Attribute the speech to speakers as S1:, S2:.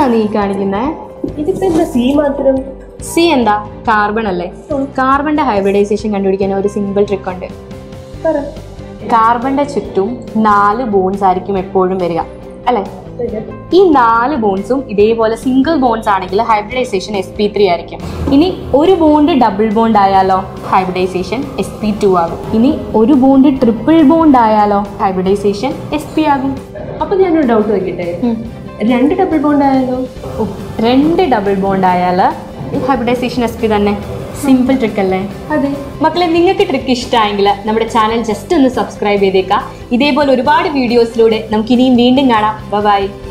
S1: നീ കാണിക്കുന്നത്
S2: ഇതിപ്പോ എന്താ സി മാത്രം
S1: സി എന്താ കാർബൺ അല്ലേ കാർബണിന്റെ ഹൈബ്രിഡൈസേഷൻ കണ്ടുപിടിക്കാൻ ഒരു സിമ്പിൾ ട്രിക്ക് ഉണ്ട്
S2: പറ
S1: കാർബണിന്റെ ചുറ്റും നാല് ബോൺസ് ആയിരിക്കും എപ്പോഴും വരിക അല്ലേ ഈ നാല് ബോൺസും ഇതേപോലെ സിംഗിൾ ബോൺസ് ആണെങ്കിൽ ഹൈബ്രിഡൈസേഷൻ എസ് പി ത്രീ ആയിരിക്കും ഇനി ഒരു ബോണ്ട് ഡബിൾ ബോണ്ട് ആയാലോ ഹൈബ്രിഡൈസേഷൻ എസ് പി ടു ആകും ഇനി ഒരു ബോണ്ട് ട്രിപ്പിൾ ബോണ്ട് ആയാലോ ഹൈബ്രിഡൈസേഷൻ എസ് പി ആകും
S2: അപ്പൊ ഞാനൊരു ഡൗട്ട് നോക്കിട്ടെ രണ്ട് ഡബിൾ ബോണ്ട് ആയാലോ
S1: ഓ, രണ്ട് ഡബിൾ ബോണ്ട് ആയാൽ ഹൈബ്രിഡൈസേഷൻ എസ് പി തന്നെ സിമ്പിൾ ട്രിക്ക് അല്ലേ
S2: അതെ
S1: മക്കളെ നിങ്ങൾക്ക് ട്രിക്ക് ഇഷ്ടമായെങ്കിൽ നമ്മുടെ ചാനൽ ജസ്റ്റ് ഒന്ന് സബ്സ്ക്രൈബ് ചെയ്തേക്കാം ഇതേപോലെ ഒരുപാട് വീഡിയോസിലൂടെ നമുക്ക് ഇനിയും വീണ്ടും കാണാം ബൈ